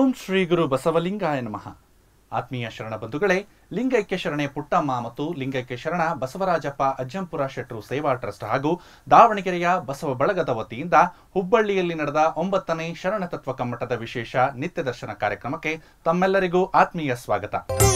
ಓಂ ಶ್ರೀ ಗುರು ಬಸವಲಿಂಗಾಯ ನಮಃ ಆತ್ಮೀಯ ಶರಣ ಬಂಧುಗಳೇ ಲಿಂಗೈಕ್ಯ ಶರಣೆ ಪುಟ್ಟಮ್ಮ ಮತ್ತು ಲಿಂಗೈಕ್ಯ ಶರಣ ಬಸವರಾಜಪ್ಪ ಅಜ್ಜಂಪುರ ಶೆಟ್ರು ಸೇವಾ ಟ್ರಸ್ಟ್ ಹಾಗೂ ದಾವಣಗೆರೆಯ ಬಸವ ಬಳಗದ ವತಿಯಿಂದ ಹುಬ್ಬಳ್ಳಿಯಲ್ಲಿ ನಡೆದ ಒಂಬತ್ತನೇ ಶರಣ ತತ್ವ ಕಮ್ಮಟದ ವಿಶೇಷ ನಿತ್ಯ ದರ್ಶನ ಕಾರ್ಯಕ್ರಮಕ್ಕೆ ತಮ್ಮೆಲ್ಲರಿಗೂ ಆತ್ಮೀಯ ಸ್ವಾಗತ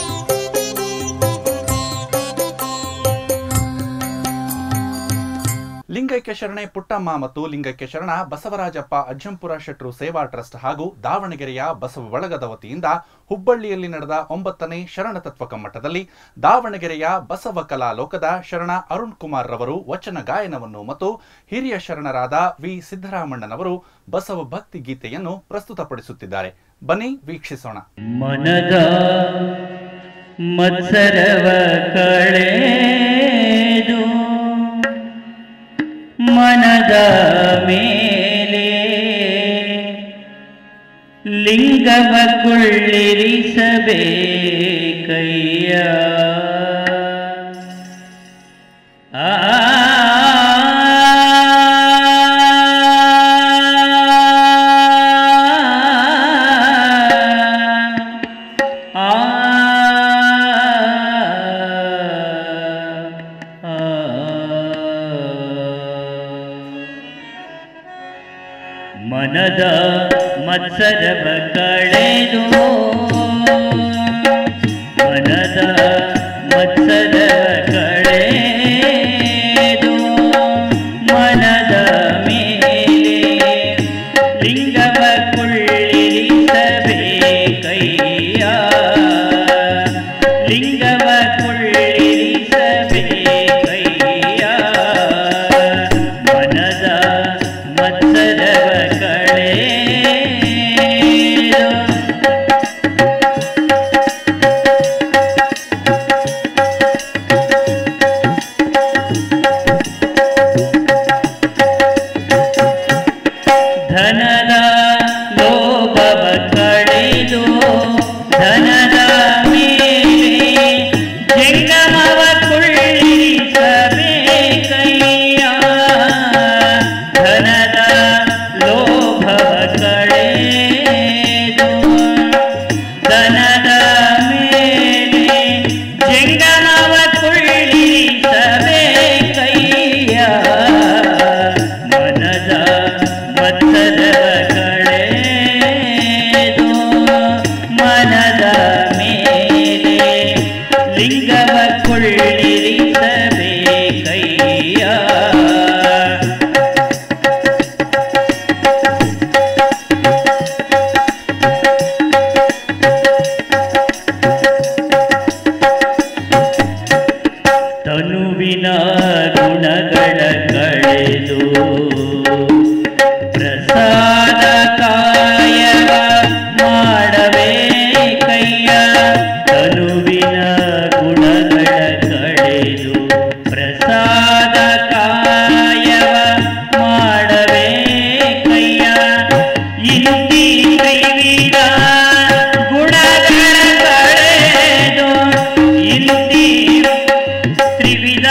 ಲಿಂಗೈಕ್ಯ ಶರಣೆ ಪುಟ್ಟಮ್ಮ ಮತ್ತು ಲಿಂಗೈಕ್ಯ ಶರಣ ಬಸವರಾಜಪ್ಪ ಅಜ್ಜಂಪುರ ಶೆಟ್ರು ಸೇವಾ ಟ್ರಸ್ಟ್ ಹಾಗೂ ದಾವಣಗೆರೆಯ ಬಸವ ಬಳಗದ ವತಿಯಿಂದ ಹುಬ್ಬಳ್ಳಿಯಲ್ಲಿ ನಡೆದ ಒಂಬತ್ತನೇ ಶರಣ ತತ್ವ ಕಮ್ಮಟದಲ್ಲಿ ದಾವಣಗೆರೆಯ ಬಸವ ಕಲಾ ಲೋಕದ ಶರಣ ಅರುಣ್ ಕುಮಾರ್ ರವರು ವಚನ ಗಾಯನವನ್ನು ಮತ್ತು ಹಿರಿಯ ಶರಣರಾದ ವಿ ಸಿದ್ದರಾಮಣ್ಣನವರು ಬಸವ ಭಕ್ತಿ ಗೀತೆಯನ್ನು ಪ್ರಸ್ತುತಪಡಿಸುತ್ತಿದ್ದಾರೆ ಬನ್ನಿ ವೀಕ್ಷಿಸೋಣ ಮನದ ಮತ್ಸರವ ಕಳೆದು ಮನದ ಮೇಲೆ ಲಿಂಗವ ಕುಳ್ಳಿರಿಸಬೇಕಯ್ಯ ಆ ಆ ಮನದ ಮತ್ಸರವ ಕಳೆದು ಮನದ ಮತ್ಸರವ ಕಳೆದು ಮನದ ಮೇಲೆ ಲಿಂಗವ ಕುಳ್ಳಿರಿಸಬೇಕಯ್ಯ ಲಿಂಗವ ಕುಳ್ಳಿರಿಸಬೇಕಯ್ಯ ಮನದ ಮತ್ಸರವ ಕಳೆದು ಧನದ ಲೋಭವ ಕಳೆದು ಧನದ ಮೇಲೆ ಜಂಗಮವ ಕುಳ್ಳಿರಿಸಬೇಕಯ್ಯ ಧನದ ಲೋಭವ ಕಳೆದು ಧನದ ಮೇಲೆ ಜಂಗಮವ ಕುಳ್ಳಿರಿಸಬೇಕಯ್ಯ ಮನದ ಮತ್ಸರವ ಕಳೆದು ಮನದ ಮೇಲೆ ಲಿಂಗವ ಕುಳ್ಳಿರಿಸಬೇಕಯ್ಯ ತನುವಿನ ಗುಣಗಳ ಕಳೆದು ಪ್ರಸಾದ ಕಾಯವ ಮಾಡಬೇಕಯ್ಯ ತನುವಿನ ಗುಣಗಳ ಕಳೆದು ಪ್ರಸಾದ ಕಾಯವ ಮಾಡಬೇಕಯ್ಯ ಇಂದಿ ಕೈವಿದ ಗುಣಗಳ ಕಳೆದು ಇಂದಿ ತ್ರಿವಿಧ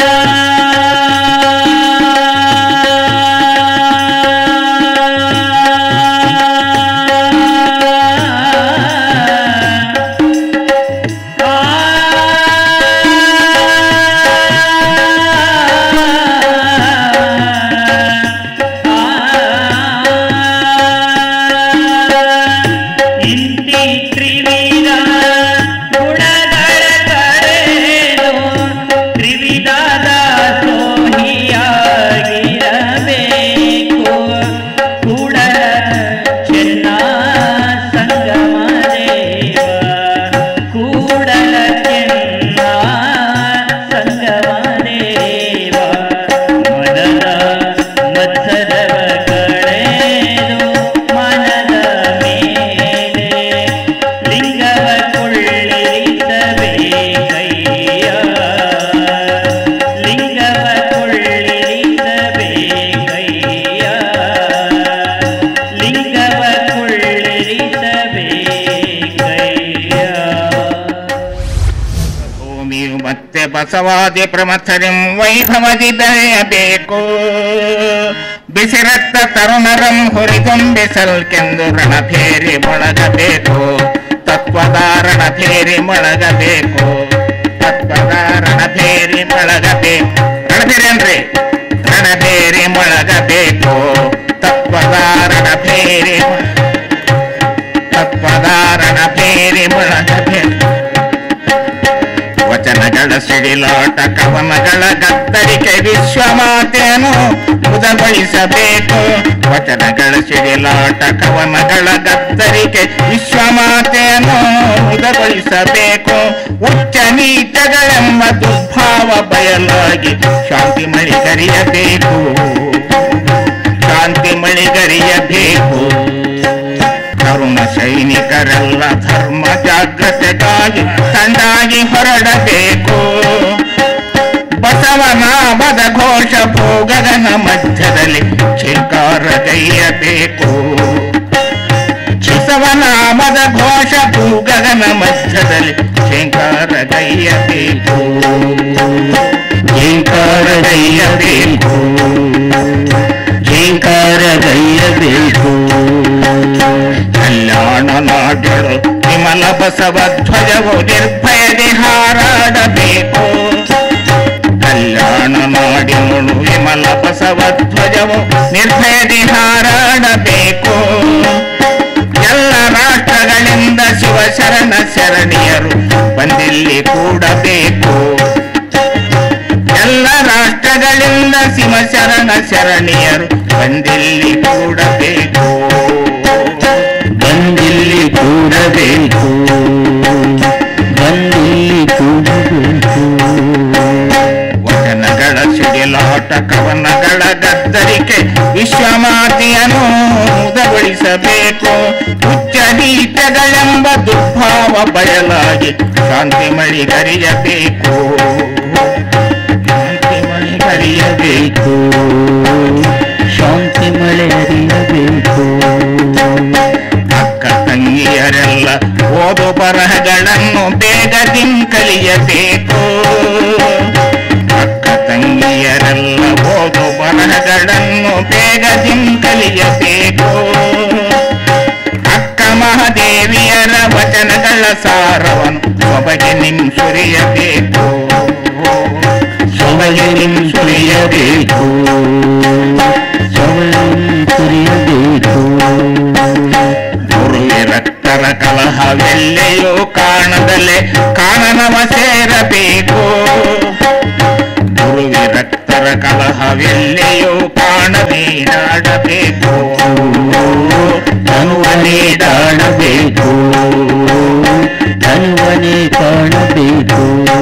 ಇಂತಿ ತ್ರಿವಿಧ ಗುಣಗಳ ಕಳೆದು ತ್ರಿವಿಧದ ಸೋಹಿಯಾಗಿರಬೇಕು ಕೂಡಲ ಚೆನ್ನ ಸಂಗಮ ದೇವ ಕೂಡಲ ಚೆನ್ನ ಸಂಗಮ ದೇವ ಮನದ ಮತ್ಸರವ ಕಳೆದು ಮನದ ಮೇಲೆ ಲಿಂಗವ ಕುಳ್ಳಿರಿಸಬೇಕಯ್ಯ ಲಿಂಗವ ಕುಳ್ಳಿರಿಸಬೇಕಯ್ಯ ಲಿಂಗವ ಕುಳ್ಳಿರಿಸಬೇಕಯ್ಯ ಭೂಮಿಯು ಮತ್ತೆ ಬಸವಾದಿ ಪ್ರಮಥರಿಂ ವೈಭವದಿ ಬೆಳೆಯಬೇಕು ಬಿಸಿರಕ್ತ ತರುಣರಂ ಹುರಿಗೊಂಬಿಸಲ್ಕೆಂದು ರಣಭೇರಿ ಮೊಳಗಬೇಕು ತತ್ವದ ರಣಭೇರಿ ಮೊಳಗಬೇಕು ತತ್ವದ ರಣಭೇರಿ ಮೊಳಗಬೇಕು ರಣಭೇರಿ ಅನ್ರಿ ರಣಭೇರಿ ಮೊಳಗಬೇಕು ತತ್ವದ ರಣಭೇರಿ ತತ್ವದ ರಣಭೇರಿ ಮೊಳಗಬೇಕು ವಚನಗಳ ಸಿಡಿಲಾಟ ಕವನಗಳ ಗದ್ದರಿಕೆ ವಿಶ್ವಮಾತೆಯನ್ನು ಮುದಗೊಳಿಸಬೇಕು ವಚನಗಳ ಸಿಡಿಲಾಟ ಕವನಗಳ ಗದ್ದರಿಕೆ ವಿಶ್ವಮಾತೆಯನ್ನು ಮುದಗೊಳಿಸಬೇಕು ಉಚ್ಚ ನೀಚಗಳೆಂಬ ದುರ್ಭಾವ ಬಯಲಾಗಿ ಶಾಂತಿ ಮಳಿಗರಿಯಬೇಕು ಶಾಂತಿ ಮಳಿಗರಿಯಬೇಕು ತರುಣ ಸೈನಿಕರೆಲ್ಲ ಧರ್ಮ ಜಾಗ್ರತೆಗಾಗಿ ತಂಡಾಗಿ ಹೊರಡಬೇಕು ಬಸವನಾಮದ ಘೋಷ ಭೋಗಗನ ಮಧ್ಯದಲ್ಲಿ ಚಿಂಕಾರಗೈಯಬೇಕು ಬಸವನಾಮದ ಘೋಷ ಭೂಗಗನ ಮಧ್ಯದಲ್ಲಿ ಚಿಂಕಾರಗೈಯಬೇಕು ಚಿಂಕಾರಗೈಯಬೇಕು ಜಿಂಕಾರಗೈಯಬೇಕು ಕಲ್ಯಾಣ ನಾಡಳು ವಿಮಲ ಬಸವ ಧ್ವಜವು ನಿರ್ಭಯದಿ ಹಾರಾಡಬೇಕು ಕಲ್ಯಾಣ ನಾಡಿನಳು ವಿಮಲ ಬಸವ ಧ್ವಜವು ನಿರ್ಭಯದಿ ಹಾರಾಡಬೇಕು ಎಲ್ಲ ರಾಷ್ಟ್ರಗಳಿಂದ ಶಿವಶರಣ ಶರಣಿಯರು ಬಂದಿಲ್ಲಿ ಕೂಡಬೇಕು ಎಲ್ಲ ರಾಷ್ಟ್ರಗಳಿಂದ ಶಿವಶರಣ ಶರಣಿಯರು ಬಂದಿಲ್ಲಿ ಕೂಡಬೇಕು ಬಂದಿಲ್ಲಿ ಕೂಡಬೇಕು ಬಂದಿಲ್ಲಿ ಕೂಡಬೇಕು ವಚನಗಳ ಸಿಡಿಲಾಟ ಕವನಗಳ ಗದ್ದರಿಕೆ ವಿಶ್ವಮಾತೆಯನ್ನು ಮುದಗೊಳಿಸಬೇಕು ಉಚ್ಚ ನೀಚಗಳೆಂಬ ದುರ್ಭಾವ ಬಯಲಾಗಿ ಶಾಂತಿ ಮಳಿಗರಿಯಬೇಕು ಶಾಂತಿ ಮಳಿಗರಿಯಬೇಕು ಶಾಂತಿ ಮಳೆ ಹರಿಯಬೇಕು ಅಕ್ಕ ತಂಗಿಯರೆಲ್ಲ ಓದು ಬರಹಗಳನ್ನು ಬೇಗದಿಂ ಕಲಿಯಬೇಕು ಅಕ್ಕ ತಂಗಿಯರೆಲ್ಲ ಓದು ಬರಹಗಳನ್ನು ಬೇಗದಿಂ ಕಲಿಯಬೇಕು ಅಕ್ಕ ಮಹಾದೇವಿಯರ ವಚನಗಳ ಸಾರವನ್ನು ಸೊಬಗೆ ನಿಮ್ ಸುರಿಯಬೇಕು ಸೊಬಗೆ ನಿಮ್ ಸುರಿಯಬೇಕು ಸುರಿಯಬೇಕು ಗುರುವೆ ರಕ್ತರ ಕಲಹವೆಲ್ಲೆಯೂ ಕಾಣದಲೆ ಕಾಣನವ ಸೇರಬೇಕು ಗುರುವೆ ರಕ್ತರ ಕಲಹವೆಲ್ಲೆಯೂ ಕಾಣದೆ ನಾಡಬೇಕು ತನುವ ನೀಡಾಡಬೇಕು ತನುವನೇ ಕಾಣಬೇಕು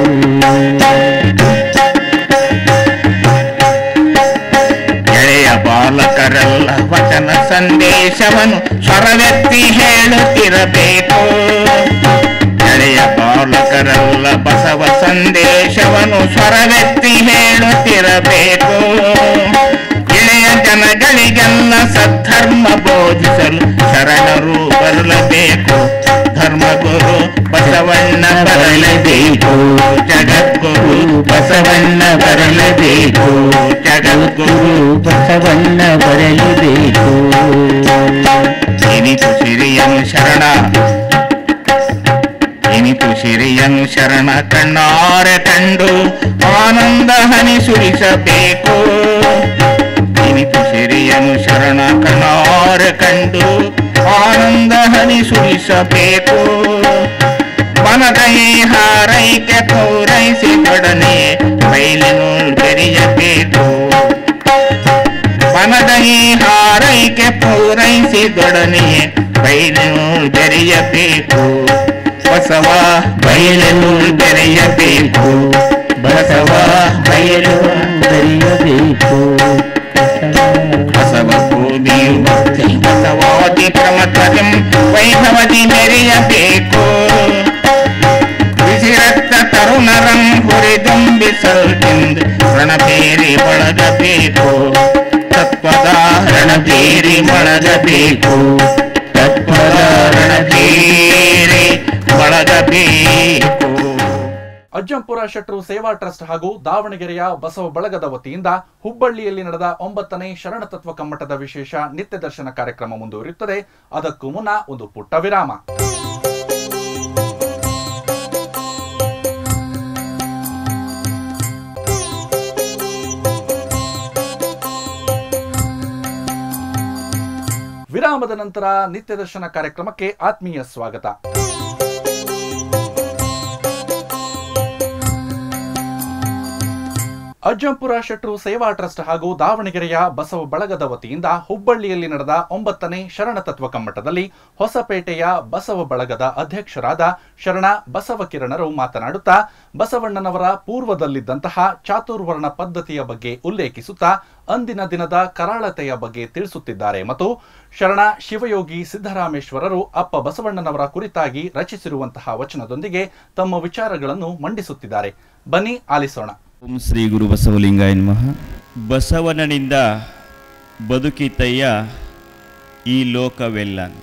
ಗೆಳೆಯ ಬಾಲಕರೆಲ್ಲ ವಚನ ಸಂದೇಶವನ್ನು ಸ್ವರವೆತ್ತಿ ಹೇಳುತ್ತಿರಬೇಕು ಗೆಳೆಯ ಬಾಲಕರೆಲ್ಲ ಬಸವ ಸಂದೇಶವನ್ನು ಸ್ವರವೆತ್ತಿ ಹೇಳುತ್ತಿರಬೇಕು ಗೆಳೆಯ ಜನಗಳಿಗೆಲ್ಲ ಸದ್ಧರ್ಮ ಬೋಧಿಸಲು ಶರಣರು ಬರಲಬೇಕು ಧರ್ಮಗುರು ಬಸವಣ್ಣ ಬರಲೇಬೇಕು ಜಗದ್ಗುರು ಬಸವಣ್ಣ ಬರಲೇಬೇಕು ಜಗದ್ಗುರು ಬಸವಣ್ಣ ಬರಲೇಬೇಕು ಇನಿತು ಸಿರಿಯನು ಶರಣ ಇನಿತು ಸಿರಿಯನು ಶರಣ ಕಣ್ಣಾರ ಕಂಡು ಆನಂದ ಹನಿ ಸುರಿಸಬೇಕು ಇನಿತು ಸಿರಿಯನು ಶರಣ ಕಣ್ಣಾರ ಕಂಡು ಆನಂದ ಹನಿ ಸುರಿಸಬೇಕು ಮನದ ಈ ಹಾರೈಕೆ ಪೂರೈಸಿ ಕೊಡನೆ ಬಯಲಿನು ಬೆರೆಯಬೇಕು ಮನದ ಈ ಹಾರೈಕೆ ಪೂರೈಸಿದೊಡನೆಯೇ ಬಯಲು ಬೆರೆಯಬೇಕು ಬಸವ ಬಯಲು ಬೆರೆಯಬೇಕು ಬಸವ ಬಯಲು ಬರೆಯಬೇಕು ಬಸವ ಭೂಮಿಯು ಭಕ್ತಿ ಬಸವಾದಿ ಪ್ರಮಥಂ ವೈಭವದಿ ಮೆರೆಯಬೇಕು ಬಿಸಿರಕ್ತ ತರುಣರಂ ಹುರಿದುಂಬಿಸಲ್ಕೆಂದು ರಣಬೇರಿ ಒಳಗಬೇಕು ತತ್ವದ ರಣಬೇರಿ ಮೊಳಗಬೇಕು ತತ್ವದ ರಣಬೇರಿ ಮೊಳಗಬೇಕು ಅಜ್ಜಂಪುರ ಶೆಟ್ರು ಸೇವಾ ಟ್ರಸ್ಟ್ ಹಾಗೂ ದಾವಣಗೆರೆಯ ಬಸವ ಬಳಗದ ವತಿಯಿಂದ ಹುಬ್ಬಳ್ಳಿಯಲ್ಲಿ ನಡೆದ ಒಂಬತ್ತನೇ ಶರಣತತ್ವ ಕಮ್ಮಟದ ವಿಶೇಷ ನಿತ್ಯ ದರ್ಶನ ಕಾರ್ಯಕ್ರಮ ಮುಂದುವರಿಯುತ್ತದೆ ಅದಕ್ಕೂ ಮುನ್ನ ಒಂದು ಪುಟ್ಟ ವಿರಾಮ ವಿರಾಮದ ನಂತರ ನಿತ್ಯ ದರ್ಶನ ಕಾರ್ಯಕ್ರಮಕ್ಕೆ ಆತ್ಮೀಯ ಸ್ವಾಗತ ಅಜ್ಜಂಪುರ ಶೆಟ್ರು ಸೇವಾ ಟ್ರಸ್ಟ್ ಹಾಗೂ ದಾವಣಗೆರೆಯ ಬಸವ ಬಳಗದ ವತಿಯಿಂದ ಹುಬ್ಬಳ್ಳಿಯಲ್ಲಿ ನಡೆದ ಒಂಬತ್ತನೇ ಶರಣ ತತ್ವ ಕಮ್ಮಟದಲ್ಲಿ ಹೊಸಪೇಟೆಯ ಬಸವ ಬಳಗದ ಅಧ್ಯಕ್ಷರಾದ ಶರಣ ಬಸವ ಕಿರಣರು ಮಾತನಾಡುತ್ತಾ ಬಸವಣ್ಣನವರ ಪೂರ್ವದಲ್ಲಿದ್ದಂತಹ ಚಾತುರ್ವರ್ಣ ಪದ್ಧತಿಯ ಬಗ್ಗೆ ಉಲ್ಲೇಖಿಸುತ್ತಾ ಅಂದಿನ ದಿನದ ಕರಾಳತೆಯ ಬಗ್ಗೆ ತಿಳಿಸುತ್ತಿದ್ದಾರೆ ಮತ್ತು ಶರಣ ಶಿವಯೋಗಿ ಸಿದ್ದರಾಮೇಶ್ವರರು ಅಪ್ಪ ಬಸವಣ್ಣನವರ ಕುರಿತಾಗಿ ರಚಿಸಿರುವಂತಹ ವಚನದೊಂದಿಗೆ ತಮ್ಮ ವಿಚಾರಗಳನ್ನು ಮಂಡಿಸುತ್ತಿದ್ದಾರೆ ಬನ್ನಿ ಆಲಿಸೋಣ ಓಂ ಶ್ರೀ ಗುರು ಬಸವಲಿಂಗಾಯ ನಮಃ ಬಸವನನಿಂದ ಬದುಕಿತಯ್ಯ ಈ ಲೋಕವೆಲ್ಲ ಅಂತ.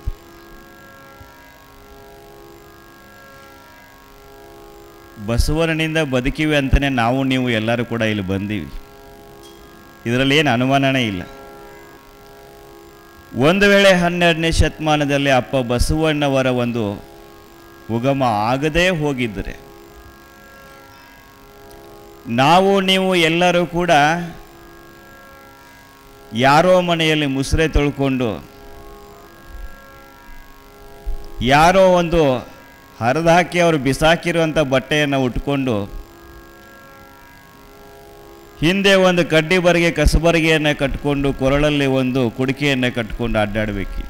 ಬಸವನನಿಂದ ಬದುಕಿವೆ ಅಂತಲೇ ನಾವು ನೀವು ಎಲ್ಲರೂ ಕೂಡ ಇಲ್ಲಿ ಬಂದೀವಿ ಇದರಲ್ಲಿ ಏನು ಅನುಮಾನನೇ ಇಲ್ಲ ಒಂದು ವೇಳೆ ಹನ್ನೆರಡನೇ ಶತಮಾನದಲ್ಲಿ ಅಪ್ಪ ಬಸವಣ್ಣವರ ಒಂದು ಉಗಮ ಆಗದೇ ಹೋಗಿದ್ದರೆ ನಾವು ನೀವು ಎಲ್ಲರೂ ಕೂಡ ಯಾರೋ ಮನೆಯಲ್ಲಿ ಮುಸುರೆ ತೊಳ್ಕೊಂಡು ಯಾರೋ ಒಂದು ಹರಿದು ಹಾಕಿ ಅವರು ಬಿಸಾಕಿರುವಂಥ ಬಟ್ಟೆಯನ್ನು ಉಟ್ಕೊಂಡು ಹಿಂದೆ ಒಂದು ಕಡ್ಡಿ ಬರಿಗೆ ಕಸಬರಿಗೆಯನ್ನು ಕಟ್ಕೊಂಡು ಕೊರಳಲ್ಲಿ ಒಂದು ಕುಡಿಕೆಯನ್ನು ಕಟ್ಕೊಂಡು ಅಡ್ಡಾಡಬೇಕಿತ್ತು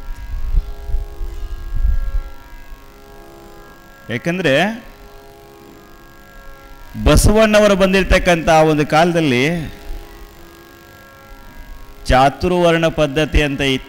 ಯಾಕಂದರೆ ಬಸವಣ್ಣವರು ಬಂದಿರತಕ್ಕಂಥ ಆ ಒಂದು ಕಾಲದಲ್ಲಿ ಚಾತುರ್ವರ್ಣ ಪದ್ಧತಿ ಅಂತ ಇತ್ತು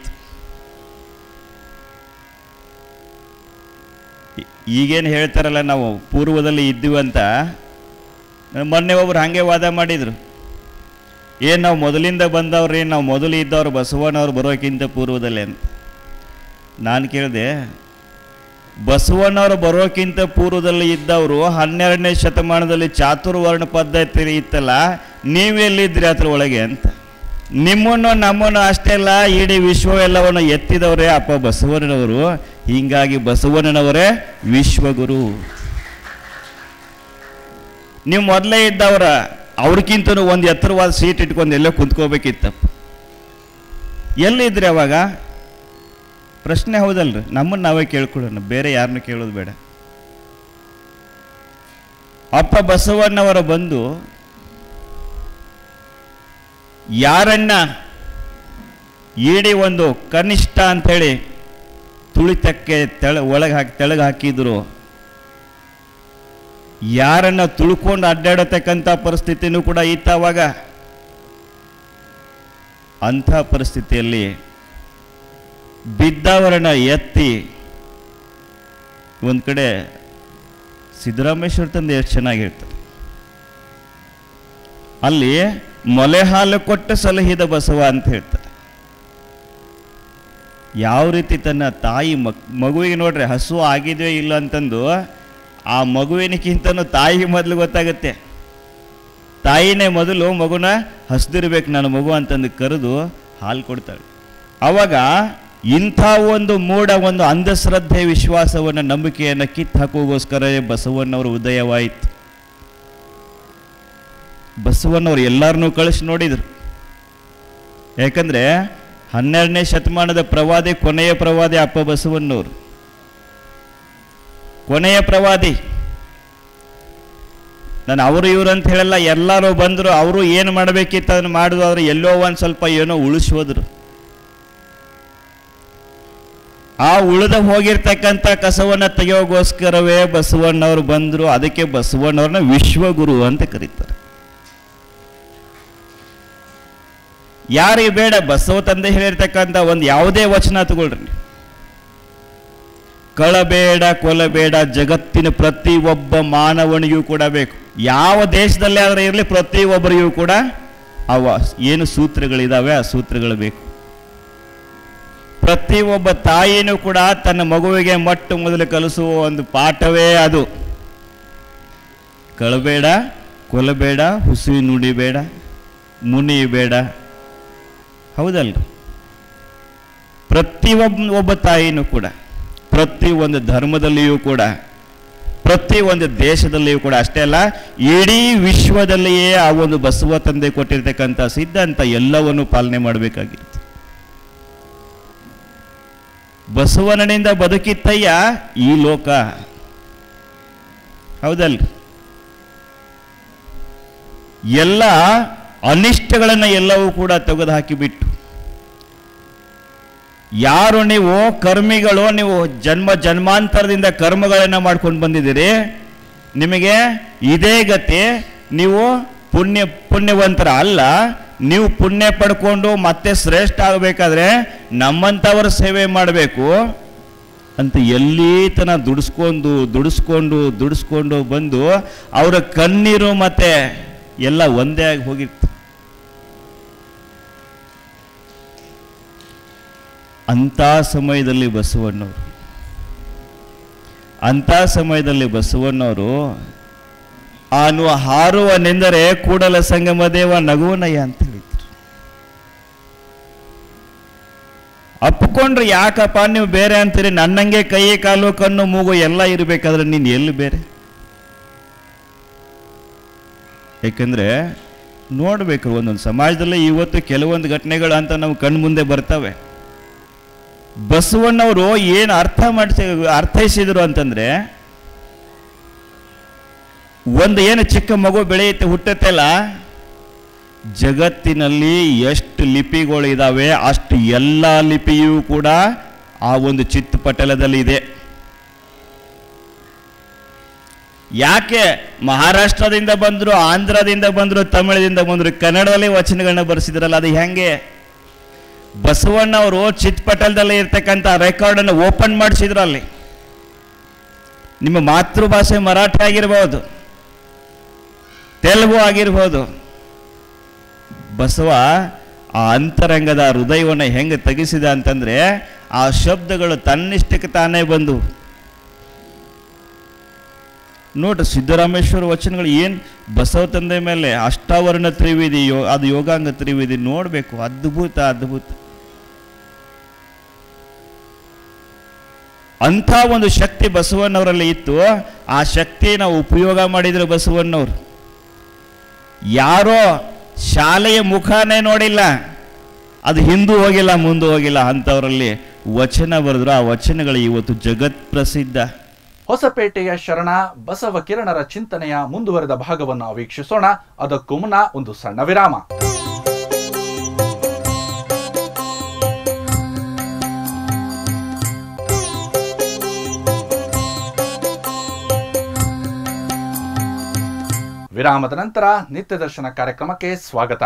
ಈ- ಈಗೇನು ಹೇಳ್ತಾರಲ್ಲ ನಾವು ಪೂರ್ವದಲ್ಲಿ ಇದ್ದೀವಿ ಅಂತ ಮೊನ್ನೆ ಒಬ್ರು ಹಾಗೆ ವಾದ ಮಾಡಿದರು ಏನು ನಾವು ಮೊದಲಿಂದ ಬಂದವ್ರಿ ನಾವು ಮೊದಲು ಇದ್ದವ್ರು ಬಸವಣ್ಣವ್ರು ಬರೋಕ್ಕಿಂತ ಪೂರ್ವದಲ್ಲಿ ಅಂತ ನಾನು ಕೇಳಿದೆ ಬಸವಣ್ಣವರು ಬರೋಕ್ಕಿಂತ ಪೂರ್ವದಲ್ಲಿ ಇದ್ದವರು ಹನ್ನೆರಡನೇ ಶತಮಾನದಲ್ಲಿ ಚಾತುರ್ವರ್ಣ ಪದ್ಧತಿ ಇತ್ತಲ್ಲ ನೀವೆಲ್ಲಿದ್ರಿ ಅದ್ರ ಒಳಗೆ ಅಂತ ನಿಮ್ಮನ್ನು ನಮ್ಮನ್ನು ಅಷ್ಟೇ ಅಲ್ಲ ಇಡೀ ವಿಶ್ವವೆಲ್ಲವನ್ನು ಎತ್ತಿದವರೇ ಅಪ್ಪ ಬಸವಣ್ಣನವರು ಹೀಗಾಗಿ ಬಸವಣ್ಣನವರೇ ವಿಶ್ವಗುರು ನೀವು ಮೊದಲೇ ಇದ್ದವರ ಅವ್ರಿಗಿಂತನೂ ಒಂದು ಎತ್ತರವಾದ ಸೀಟ್ ಇಟ್ಕೊಂಡು ಎಲ್ಲೋ ಕುಂತ್ಕೋಬೇಕಿತ್ತಪ್ಪ ಎಲ್ಲಿದ್ರಿ ಅವಾಗ ಪ್ರಶ್ನೆ ಹೌದಲ್ರಿ ನಮ್ಮನ್ನು ನಾವೇ ಕೇಳ್ಕೊಳ್ಳೋಣ ಬೇರೆ ಯಾರನ್ನು ಕೇಳೋದು ಬೇಡ ಅಪ್ಪ ಬಸವಣ್ಣವರ ಬಂದು ಯಾರನ್ನ ಇಡೀ ಒಂದು ಕನಿಷ್ಠ ಅಂಥೇಳಿ ತುಳಿತಕ್ಕೆ ತೆಳ ಒಳಗೆ ಹಾಕಿ ತೆಳಗೆ ಹಾಕಿದ್ರು ಯಾರನ್ನ ತುಳ್ಕೊಂಡು ಅಡ್ಡಾಡತಕ್ಕಂಥ ಪರಿಸ್ಥಿತಿನೂ ಕೂಡ ಇತ್ತು ಅವಾಗ ಅಂಥ ಪರಿಸ್ಥಿತಿಯಲ್ಲಿ ಬಿದ್ದವರನ್ನ ಎತ್ತಿ ಒಂದು ಕಡೆ ಸಿದ್ದರಾಮೇಶ್ವರ ತಂದೆ ಎಷ್ಟು ಚೆನ್ನಾಗಿ ಹೇಳ್ತಾರೆ ಅಲ್ಲಿ ಮೊಲೆ ಹಾಲು ಕೊಟ್ಟು ಸಲಹಿದ ಬಸವ ಅಂತ ಹೇಳ್ತಾರೆ ಯಾವ ರೀತಿ ತನ್ನ ತಾಯಿ ಮಕ್ ಮಗುವಿಗೆ ನೋಡ್ರಿ ಹಸು ಆಗಿದೆಯೋ ಇಲ್ಲ ಅಂತಂದು ಆ ಮಗುವಿನಕ್ಕಿಂತನೂ ತಾಯಿ ಮೊದಲು ಗೊತ್ತಾಗುತ್ತೆ ತಾಯಿನೇ ಮೊದಲು ಮಗುನ ಹಸ್ದಿರ್ಬೇಕು ನನ್ನ ಮಗು ಅಂತಂದು ಕರೆದು ಹಾಲು ಕೊಡ್ತಾಳೆ ಅವಾಗ ಇಂಥ ಒಂದು ಮೂಢ ಒಂದು ಅಂಧಶ್ರದ್ಧೆ ವಿಶ್ವಾಸವನ್ನು ನಂಬಿಕೆಯನ್ನು ಕಿತ್ತು ಹಾಕುವಗೋಸ್ಕರ ಬಸವಣ್ಣವರು ಉದಯವಾಯಿತು ಬಸವಣ್ಣವ್ರು ಎಲ್ಲರನ್ನೂ ಕಳಿಸಿ ನೋಡಿದರು ಯಾಕಂದರೆ ಹನ್ನೆರಡನೇ ಶತಮಾನದ ಪ್ರವಾದಿ ಕೊನೆಯ ಪ್ರವಾದಿ ಅಪ್ಪ ಬಸವಣ್ಣವರು ಕೊನೆಯ ಪ್ರವಾದಿ ನಾನು ಅವರು ಇವರು ಅಂತ ಹೇಳಲ್ಲ ಎಲ್ಲರೂ ಬಂದರು ಅವರು ಏನು ಮಾಡಬೇಕಿತ್ತು ಅದನ್ನು ಮಾಡಿದ್ರು ಆದರೆ ಎಲ್ಲೋ ಒಂದು ಸ್ವಲ್ಪ ಏನೋ ಉಳಿಸೋದ್ರು ಆ ಉಳಿದ ಹೋಗಿರ್ತಕ್ಕಂಥ ಕಸವನ್ನು ತೆಗೆಯೋಗೋಸ್ಕರವೇ ಬಸವಣ್ಣವರು ಬಂದರು ಅದಕ್ಕೆ ಬಸವಣ್ಣವ್ರನ್ನ ವಿಶ್ವಗುರು ಅಂತ ಕರೀತಾರೆ ಯಾರಿಗೆ ಬೇಡ ಬಸವ ತಂದೆ ಹೇಳಿರ್ತಕ್ಕಂಥ ಒಂದು ಯಾವುದೇ ವಚನ ತಗೊಳ್ರಿ ನೀವು. ಕಳಬೇಡ ಕೊಲಬೇಡ ಜಗತ್ತಿನ ಪ್ರತಿ ಒಬ್ಬ ಮಾನವನಿಗೂ ಕೂಡ ಬೇಕು ಯಾವ ದೇಶದಲ್ಲೇ ಆದರೆ ಇರಲಿ ಪ್ರತಿ ಒಬ್ಬರಿಗೂ ಕೂಡ ಅವ ಏನು ಸೂತ್ರಗಳಿದಾವೆ ಆ ಸೂತ್ರಗಳು ಬೇಕು ಪ್ರತಿ ಒಬ್ಬ ತಾಯಿನೂ ಕೂಡ ತನ್ನ ಮಗುವಿಗೆ ಮೊಟ್ಟ ಮೊದಲು ಕಲಿಸುವ ಒಂದು ಪಾಠವೇ ಅದು ಕಳಬೇಡ ಕೊಲಬೇಡ ಹುಸಿ ನುಡಿಬೇಡ ಮುನಿಬೇಡ ಹೌದಲ್ರಿ ಪ್ರತಿಯೊಬ್ಬ ಒಬ್ಬ ತಾಯಿನೂ ಕೂಡ ಪ್ರತಿ ಒಂದು ಧರ್ಮದಲ್ಲಿಯೂ ಕೂಡ ಪ್ರತಿ ಒಂದು ದೇಶದಲ್ಲಿಯೂ ಕೂಡ ಅಷ್ಟೇ ಅಲ್ಲ ಇಡೀ ವಿಶ್ವದಲ್ಲಿಯೇ ಆ ಒಂದು ಬಸವ ತಂದೆ ಕೊಟ್ಟಿರ್ತಕ್ಕಂಥ ಸಿದ್ಧಾಂತ ಎಲ್ಲವನ್ನು ಪಾಲನೆ ಮಾಡಬೇಕಾಗಿರುತ್ತೆ ಬಸವಣ್ಣನಿಂದ ಬದುಕಿತ್ತಯ್ಯ ಈ ಲೋಕ ಹೌದಲ್ರಿ ಎಲ್ಲ ಅನಿಷ್ಟಗಳನ್ನು ಎಲ್ಲವೂ ಕೂಡ ತೆಗೆದು ಹಾಕಿಬಿಟ್ಟು ಯಾರು ನೀವು ಕರ್ಮಿಗಳು ನೀವು ಜನ್ಮ ಜನ್ಮಾಂತರದಿಂದ ಕರ್ಮಗಳನ್ನು ಮಾಡ್ಕೊಂಡು ಬಂದಿದ್ದೀರಿ ನಿಮಗೆ ಇದೇ ಗತಿ ನೀವು ಪುಣ್ಯ ಪುಣ್ಯವಂತರ ಅಲ್ಲ ನೀವು ಪುಣ್ಯ ಪಡ್ಕೊಂಡು ಮತ್ತೆ ಶ್ರೇಷ್ಠ ಆಗಬೇಕಾದ್ರೆ ನಮ್ಮಂಥವರ ಸೇವೆ ಮಾಡಬೇಕು ಅಂತ ಎಲ್ಲಿ ತನ ದುಡಿಸ್ಕೊಂಡು ದುಡಿಸ್ಕೊಂಡು ದುಡಿಸ್ಕೊಂಡು ಬಂದು ಅವರ ಕಣ್ಣೀರು ಮತ್ತೆ ಎಲ್ಲ ಒಂದೇ ಆಗಿ ಹೋಗಿತ್ತು ಅಂಥ ಸಮಯದಲ್ಲಿ ಬಸವಣ್ಣವರು ಅಂಥ ಸಮಯದಲ್ಲಿ ಬಸವಣ್ಣವರು ಆನು ಹಾರುವನೆಂದರೆ ಕೂಡಲ ಸಂಗಮ ದೇವ ನಗುವನಯ್ಯ ಅಂತ ಹೇಳಿದ್ರು ಅಪ್ಕೊಂಡ್ರೆ ಯಾಕಪ್ಪ ನೀವು ಬೇರೆ ಅಂತೀರಿ ನನ್ನಂಗೆ ಕೈ ಕಾಲು ಕಣ್ಣು ಮೂಗು ಎಲ್ಲ ಇರಬೇಕಾದ್ರೆ ನೀನು ಎಲ್ಲಿ ಬೇರೆ ಯಾಕಂದ್ರೆ ನೋಡ್ಬೇಕು ಒಂದೊಂದು ಸಮಾಜದಲ್ಲಿ ಇವತ್ತು ಕೆಲವೊಂದು ಘಟನೆಗಳು ಅಂತ ನಾವು ಕಣ್ಣು ಮುಂದೆ ಬರ್ತವೆ ಬಸವಣ್ಣವರು ಏನು ಅರ್ಥ ಮಾಡಿಸಿ ಅರ್ಥೈಸಿದ್ರು ಅಂತಂದ್ರೆ ಒಂದು ಏನು ಚಿಕ್ಕ ಮಗು ಬೆಳೆಯುತ್ತೆ ಹುಟ್ಟುತ್ತೆಲ್ಲ ಜಗತ್ತಿನಲ್ಲಿ ಎಷ್ಟು ಲಿಪಿಗಳು ಇದಾವೆ ಅಷ್ಟು ಎಲ್ಲ ಲಿಪಿಯೂ ಕೂಡ ಆ ಒಂದು ಚಿತ್ತಪಟಲದಲ್ಲಿ ಇದೆ ಯಾಕೆ ಮಹಾರಾಷ್ಟ್ರದಿಂದ ಬಂದ್ರು ಆಂಧ್ರದಿಂದ ಬಂದ್ರು ತಮಿಳದಿಂದ ಬಂದ್ರು ಕನ್ನಡದಲ್ಲಿ ವಚನಗಳನ್ನ ಬರೆಸಿದ್ರಲ್ಲ ಅದು ಹೆಂಗೆ ಬಸವಣ್ಣವರು ಚಿತ್ಪಟಲದಲ್ಲಿ ಇರ್ತಕ್ಕಂಥ ರೆಕಾರ್ಡನ್ನು ಓಪನ್ ಮಾಡಿಸಿದ್ರು ಅಲ್ಲಿ ನಿಮ್ಮ ಮಾತೃಭಾಷೆ ಮರಾಠಿ ಆಗಿರ್ಬೋದು ತೆಲುಗು ಆಗಿರ್ಬೋದು ಬಸವ ಆ ಅಂತರಂಗದ ಹೃದಯವನ್ನು ಹೆಂಗೆ ತೆಗೆಸಿದ ಅಂತಂದ್ರೆ ಆ ಶಬ್ದಗಳು ತನ್ನಿಷ್ಟಕ್ಕೆ ತಾನೇ ಬಂದು ನೋಡ್ರಿ ಸಿದ್ದರಾಮೇಶ್ವರ ವಚನಗಳು ಏನು ಬಸವ ತಂದೆ ಮೇಲೆ ಅಷ್ಟಾವರಣ ತ್ರಿವಿಧಿ ಯೋ ಅದು ಯೋಗಾಂಗ ತ್ರಿವಿಧಿ ನೋಡಬೇಕು ಅದ್ಭುತ ಅದ್ಭುತ ಅಂಥ ಒಂದು ಶಕ್ತಿ ಬಸವಣ್ಣವರಲ್ಲಿ ಇತ್ತು ಆ ಶಕ್ತಿನ ಉಪಯೋಗ ಮಾಡಿದ್ರು ಬಸವಣ್ಣವರು ಯಾರೋ ಶಾಲೆಯ ಮುಖಾನೇ ನೋಡಿಲ್ಲ ಅದು ಹಿಂದೂ ಹೋಗಿಲ್ಲ ಮುಂದೆ ಹೋಗಿಲ್ಲ ಅಂಥವರಲ್ಲಿ ವಚನ ಬರೆದ್ರು ಆ ವಚನಗಳು ಇವತ್ತು ಜಗತ್ ಪ್ರಸಿದ್ಧ ಹೊಸಪೇಟೆಯ ಶರಣ ಬಸವ ಕಿರಣರ ಚಿಂತನೆಯ ಮುಂದುವರೆದ ಭಾಗವನ್ನು ವೀಕ್ಷಿಸೋಣ ಅದಕ್ಕೂ ಮುನ್ನ ಒಂದು ಸಣ್ಣ ವಿರಾಮ ವಿರಾಮದ ನಂತರ ನಿತ್ಯ ದರ್ಶನ ಕಾರ್ಯಕ್ರಮಕ್ಕೆ ಸ್ವಾಗತ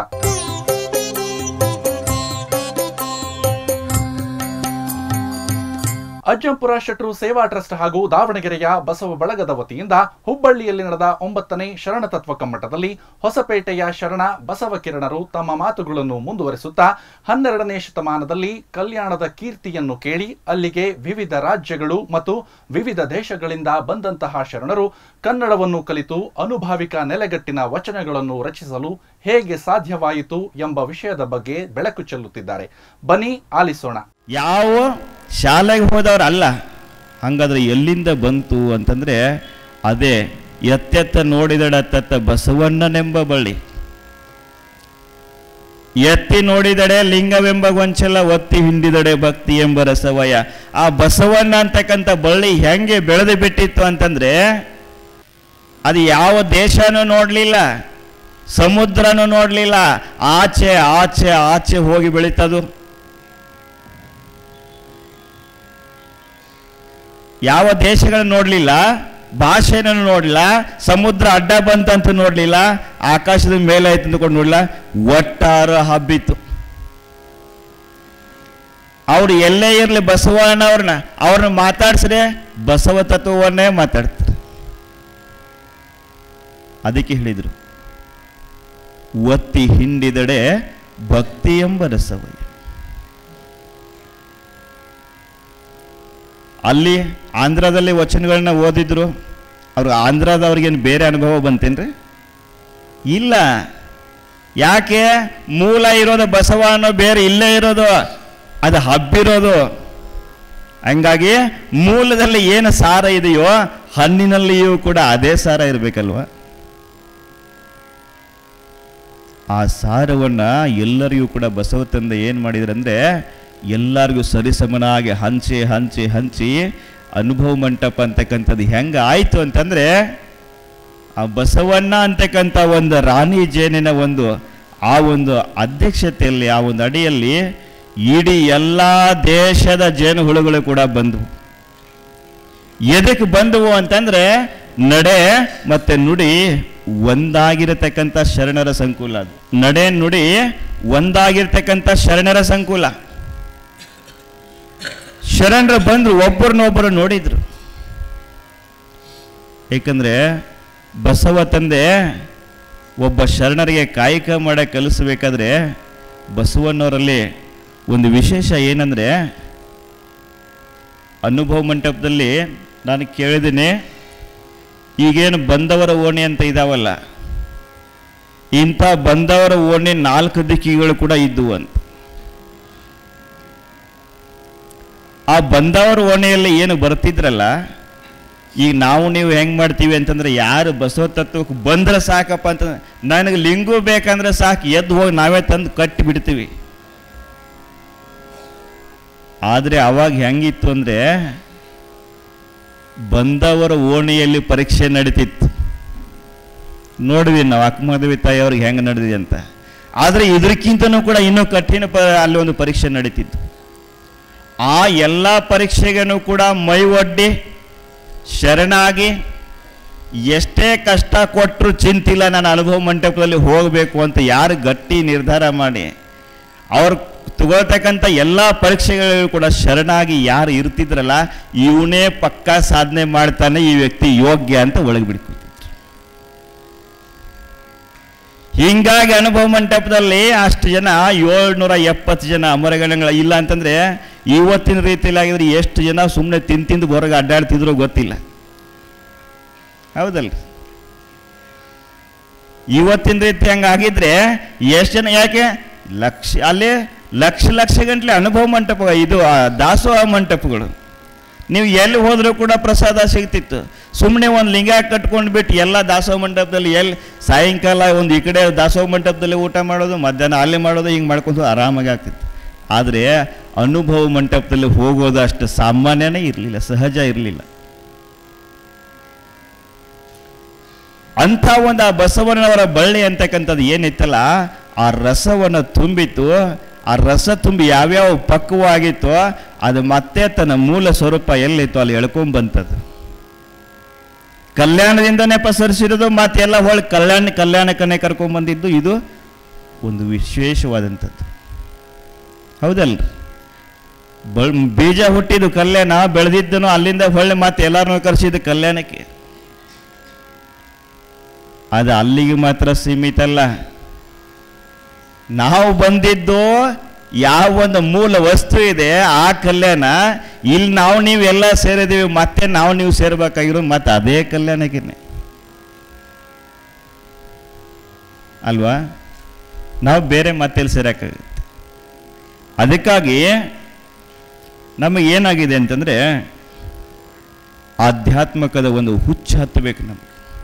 ಅಜ್ಜಂಪುರ ಶೆಟ್ರು ಸೇವಾ ಟ್ರಸ್ಟ್ ಹಾಗೂ ದಾವಣಗೆರೆಯ ಬಸವ ಬಳಗದ ವತಿಯಿಂದ ಹುಬ್ಬಳ್ಳಿಯಲ್ಲಿ ನಡೆದ ಒಂಬತ್ತನೇ ಶರಣ ತತ್ವ ಕಮ್ಮಟದಲ್ಲಿ ಹೊಸಪೇಟೆಯ ಶರಣ ಬಸವ ಕಿರಣರು ತಮ್ಮ ಮಾತುಗಳನ್ನು ಮುಂದುವರಿಸುತ್ತಾ ಹನ್ನೆರಡನೇ ಶತಮಾನದಲ್ಲಿ ಕಲ್ಯಾಣದ ಕೀರ್ತಿಯನ್ನು ಕೇಳಿ ಅಲ್ಲಿಗೆ ವಿವಿಧ ರಾಜ್ಯಗಳು ಮತ್ತು ವಿವಿಧ ದೇಶಗಳಿಂದ ಬಂದಂತಹ ಶರಣರು ಕನ್ನಡವನ್ನು ಕಲಿತು ಅನುಭಾವಿಕ ನೆಲೆಗಟ್ಟಿನ ವಚನಗಳನ್ನು ರಚಿಸಲು ಹೇಗೆ ಸಾಧ್ಯವಾಯಿತು ಎಂಬ ವಿಷಯದ ಬಗ್ಗೆ ಬೆಳಕು ಚೆಲ್ಲುತ್ತಿದ್ದಾರೆ ಬನ್ನಿ ಆಲಿಸೋಣ ಯಾವ ಶಾಲೆಗೆ ಹೋದವ್ರು ಅಲ್ಲ ಹಂಗಾದ್ರೆ ಎಲ್ಲಿಂದ ಬಂತು ಅಂತಂದ್ರೆ ಅದೇ ಎತ್ತೆತ್ತ ನೋಡಿದಡ ತತ್ತ ಬಸವಣ್ಣನೆಂಬ ಬಳ್ಳಿ ಎತ್ತಿ ನೋಡಿದಡೆ ಲಿಂಗವೆಂಬ ಗೊಂಚಲ ಒತ್ತಿ ಹಿಂಡಿದಡೆ ಭಕ್ತಿ ಎಂಬ ರಸವಯ ಆ ಬಸವಣ್ಣ ಅಂತಕ್ಕಂಥ ಬಳ್ಳಿ ಹೆಂಗೆ ಬೆಳೆದು ಬಿಟ್ಟಿತ್ತು ಅಂತಂದ್ರೆ ಅದು ಯಾವ ದೇಶನೂ ನೋಡಲಿಲ್ಲ ಸಮುದ್ರನೂ ನೋಡಲಿಲ್ಲ ಆಚೆ ಆಚೆ ಆಚೆ ಹೋಗಿ ಬೆಳೀತದು ಯಾವ ದೇಶಗಳನ್ನ ನೋಡಲಿಲ್ಲ ಭಾಷೆನೂ ನೋಡಲಿಲ್ಲ ಸಮುದ್ರ ಅಡ್ಡ ಬಂತಂತ ನೋಡಲಿಲ್ಲ ಆಕಾಶದ ಮೇಲೆ ಆಯ್ತು ಅಂದ್ಕೊಂಡು ನೋಡಲಿಲ್ಲ ಒಟ್ಟಾರ ಹಬ್ಬಿತ್ತು ಅವ್ರು ಎಲ್ಲೇ ಇರಲಿ ಬಸವಣ್ಣವ್ರನ್ನ ಅವ್ರನ್ನ ಮಾತಾಡ್ಸ್ರೆ ಬಸವ ತತ್ವವನ್ನೇ ಮಾತಾಡ್ತಾರೆ ಅದಕ್ಕೆ ಹೇಳಿದರು ಒತ್ತಿ ಹಿಂಡಿದಡೆ ಭಕ್ತಿ ಎಂಬ ರಸವಯ್ಯ ಅಲ್ಲಿ ಆಂಧ್ರದಲ್ಲಿ ವಚನಗಳನ್ನ ಓದಿದ್ರು ಅವ್ರು ಆಂಧ್ರದವ್ರಿಗೇನು ಬೇರೆ ಅನುಭವ ಬಂತೇನ್ರಿ ಇಲ್ಲ ಯಾಕೆ ಮೂಲ ಇರೋದು ಬಸವ ಅನ್ನೋ ಬೇರೆ ಇಲ್ಲೇ ಇರೋದು ಅದು ಹಬ್ಬಿರೋದು ಹಂಗಾಗಿ ಮೂಲದಲ್ಲಿ ಏನು ಸಾರ ಇದೆಯೋ ಹಣ್ಣಿನಲ್ಲಿಯೂ ಕೂಡ ಅದೇ ಸಾರ ಇರಬೇಕಲ್ವ ಆ ಸಾರವನ್ನ ಎಲ್ಲರಿಗೂ ಕೂಡ ಬಸವ ತಂದೆ ಏನು ಮಾಡಿದ್ರಂದ್ರೆ ಎಲ್ಲರಿಗೂ ಸರಿಸಮನಾಗಿ ಹಂಚಿ ಹಂಚಿ ಹಂಚಿ ಅನುಭವ ಮಂಟಪ ಅಂತಕ್ಕಂಥದ್ದು ಹೆಂಗೆ ಆಯಿತು ಅಂತಂದ್ರೆ ಆ ಬಸವಣ್ಣ ಅಂತಕ್ಕಂಥ ಒಂದು ರಾಣಿ ಜೇನಿನ ಒಂದು ಆ ಒಂದು ಅಧ್ಯಕ್ಷತೆಯಲ್ಲಿ ಆ ಒಂದು ಅಡಿಯಲ್ಲಿ ಇಡೀ ಎಲ್ಲ ದೇಶದ ಜೇನುಹುಳುಗಳು ಕೂಡ ಬಂದವು ಎದಕ್ಕೆ ಬಂದವು ಅಂತಂದ್ರೆ ನಡೆ ಮತ್ತೆ ನುಡಿ ಒಂದಾಗಿರತಕ್ಕಂಥ ಶರಣರ ಸಂಕುಲ ಅದು ನಡೆ ನುಡಿ ಒಂದಾಗಿರ್ತಕ್ಕಂಥ ಶರಣರ ಸಂಕುಲ ಶರಣರು ಬಂದ್ರು ಒಬ್ಬರನ್ನೊಬ್ಬರು ನೋಡಿದ್ರು ಏಕೆಂದ್ರೆ ಬಸವ ತಂದೆ ಒಬ್ಬ ಶರಣರಿಗೆ ಕಾಯಕ ಮಾಡಕ್ಕೆ ಕಲಿಸ್ಬೇಕಾದ್ರೆ ಬಸವಣ್ಣವರಲ್ಲಿ ಒಂದು ವಿಶೇಷ ಏನಂದ್ರೆ ಅನುಭವ ಮಂಟಪದಲ್ಲಿ ನಾನು ಕೇಳಿದ್ದೀನಿ ಈಗೇನು ಬಂದವರ ಓಣಿ ಅಂತ ಇದಾವಲ್ಲ ಇಂಥ ಬಂದವರ ಓಣಿ ನಾಲ್ಕು ದಿಕ್ಕಿಗಳು ಕೂಡ ಇದ್ದುವು ಅಂತ ಆ ಬಂದವರ ಓಣೆಯಲ್ಲಿ ಏನು ಬರ್ತಿದ್ರಲ್ಲ ಈಗ ನಾವು ನೀವು ಹೆಂಗ್ ಮಾಡ್ತೀವಿ ಅಂತಂದ್ರೆ ಯಾರು ಬಸವ ತತ್ವಕ್ಕೆ ಬಂದ್ರೆ ಸಾಕಪ್ಪ ಅಂತ ನನಗೆ ಲಿಂಗು ಬೇಕಂದ್ರೆ ಸಾಕು ಎದ್ದು ಹೋಗಿ ನಾವೇ ತಂದು ಕಟ್ಟಿ ಬಿಡ್ತೀವಿ ಆದರೆ ಅವಾಗ ಹೆಂಗಿತ್ತು ಅಂದ್ರೆ ಬಂದವರ ಓಣಿಯಲ್ಲಿ ಪರೀಕ್ಷೆ ನಡೀತಿತ್ತು ನೋಡ್ವಿ ನಾವು ಅಕ್ಕಮದವಿ ತಾಯಿಯವ್ರಿಗೆ ಹೆಂಗೆ ನಡೆದಿದೆ ಅಂತ ಆದರೆ ಇದಕ್ಕಿಂತನೂ ಕೂಡ ಇನ್ನೂ ಕಠಿಣ ಪ ಅಲ್ಲಿ ಒಂದು ಪರೀಕ್ಷೆ ನಡೀತಿತ್ತು ಆ ಎಲ್ಲ ಪರೀಕ್ಷೆಗೂ ಕೂಡ ಮೈ ಒಡ್ಡಿ ಶರಣಾಗಿ ಎಷ್ಟೇ ಕಷ್ಟ ಕೊಟ್ಟರು ಚಿಂತಿಲ್ಲ ನಾನು ಅನುಭವ ಮಂಟಪದಲ್ಲಿ ಹೋಗಬೇಕು ಅಂತ ಯಾರು ಗಟ್ಟಿ ನಿರ್ಧಾರ ಮಾಡಿ ಅವ್ರು ತಗೊಳ್ತಕ್ಕಂಥ ಎಲ್ಲ ಪರೀಕ್ಷೆಗಳಿಗೂ ಕೂಡ ಶರಣಾಗಿ ಯಾರು ಇರ್ತಿದ್ರಲ್ಲ ಇವನೇ ಪಕ್ಕಾ ಸಾಧನೆ ಮಾಡ್ತಾನೆ ಈ ವ್ಯಕ್ತಿ ಯೋಗ್ಯ ಅಂತ ಒಳಗೆ ಬಿಡ್ಕೊತಿದ್ರು ಹಿಂಗಾಗಿ ಅನುಭವ ಮಂಟಪದಲ್ಲಿ ಅಷ್ಟು ಜನ ಏಳ್ನೂರ ಎಪ್ಪತ್ತು ಜನ ಅಮರಗಣಗಳ ಇಲ್ಲ ಅಂತಂದ್ರೆ ಇವತ್ತಿನ ರೀತಿಯಲ್ಲಿ ಆಗಿದ್ರೆ ಎಷ್ಟು ಜನ ಸುಮ್ಮನೆ ತಿಂದು ತಿಂದು ಹೊರಗೆ ಅಡ್ಡಾಡ್ತಿದ್ರು ಗೊತ್ತಿಲ್ಲ ಹೌದಲ್ರಿ ಇವತ್ತಿನ ರೀತಿ ಹಂಗಾಗಿದ್ರೆ ಎಷ್ಟು ಜನ ಯಾಕೆ ಲಕ್ಷ ಅಲ್ಲಿ ಲಕ್ಷ ಲಕ್ಷ ಗಂಟ್ಲೆ ಅನುಭವ ಮಂಟಪ ಇದು ಆ ದಾಸೋಹ ಮಂಟಪಗಳು ನೀವು ಎಲ್ಲಿ ಹೋದರೂ ಕೂಡ ಪ್ರಸಾದ ಸಿಗ್ತಿತ್ತು ಸುಮ್ಮನೆ ಒಂದು ಲಿಂಗ ಕಟ್ಕೊಂಡು ಬಿಟ್ಟು ಎಲ್ಲ ದಾಸೋಹ ಮಂಟಪದಲ್ಲಿ ಎಲ್ಲಿ ಸಾಯಂಕಾಲ ಒಂದು ಈ ಕಡೆ ದಾಸೋಹ ಮಂಟಪದಲ್ಲಿ ಊಟ ಮಾಡೋದು ಮಧ್ಯಾಹ್ನ ಅಲ್ಲಿ ಮಾಡೋದು ಹಿಂಗೆ ಮಾಡ್ಕೊಂಡು ಆರಾಮಾಗಿ ಆಗ್ತಿತ್ತು ಆದರೆ ಅನುಭವ ಮಂಟಪದಲ್ಲಿ ಹೋಗೋದು ಅಷ್ಟು ಸಾಮಾನ್ಯನೇ ಇರಲಿಲ್ಲ ಸಹಜ ಇರಲಿಲ್ಲ ಅಂಥ ಒಂದು ಆ ಬಸವಣ್ಣನವರ ಬಳ್ಳಿ ಅಂತಕ್ಕಂಥದ್ದು ಏನಿತ್ತಲ್ಲ ಆ ರಸವನ್ನು ತುಂಬಿತ್ತು ಆ ರಸ ತುಂಬಿ ಯಾವ್ಯಾವ ಪಕ್ವವಾಗಿತ್ತೋ ಅದು ಮತ್ತೆ ತನ್ನ ಮೂಲ ಸ್ವರೂಪ ಎಲ್ಲಿತ್ತು ಅಲ್ಲಿ ಎಳ್ಕೊಂಡ್ ಬಂತದ್ದು ಕಲ್ಯಾಣದಿಂದನೇ ಪಸರಿಸಿರೋದು ಮತ್ತೆಲ್ಲ ಹೊಳ್ ಕಲ್ಯಾಣ ಕಲ್ಯಾಣಕ್ಕನ್ನೇ ಕರ್ಕೊಂಡ್ ಬಂದಿದ್ದು ಇದು ಒಂದು ವಿಶೇಷವಾದಂಥದ್ದು ಹೌದಲ್ರಿ ಬ ಬೀಜ ಹುಟ್ಟಿದ್ದು ಕಲ್ಯಾಣ ಬೆಳೆದಿದ್ದನು ಅಲ್ಲಿಂದ ಹೊಳ್ಳಿ ಮತ್ತೆ ಎಲ್ಲರನ್ನೂ ಕರೆಸಿದ್ದು ಕಲ್ಯಾಣಕ್ಕೆ ಅದು ಅಲ್ಲಿಗೆ ಮಾತ್ರ ಸೀಮಿತ ಅಲ್ಲ ನಾವು ಬಂದಿದ್ದು ಯಾವ ಒಂದು ಮೂಲ ವಸ್ತು ಇದೆ ಆ ಕಲ್ಯಾಣ ಇಲ್ಲಿ ನಾವು ನೀವು ಎಲ್ಲ ಸೇರಿದೀವಿ ಮತ್ತೆ ನಾವು ನೀವು ಸೇರ್ಬೇಕಾಗಿರೋದು ಮತ್ತೆ ಅದೇ ಕಲ್ಯಾಣಕ್ಕೇನೆ ಅಲ್ವಾ ನಾವು ಬೇರೆ ಮತ್ತೆಲ್ಲಿ ಸೇರಕ್ಕಾಗುತ್ತೆ ಅದಕ್ಕಾಗಿ ನಮಗೆ ಏನಾಗಿದೆ ಅಂತಂದ್ರೆ ಆಧ್ಯಾತ್ಮಕದ ಒಂದು ಹುಚ್ಚು ಹತ್ತಬೇಕು ನಮಗೆ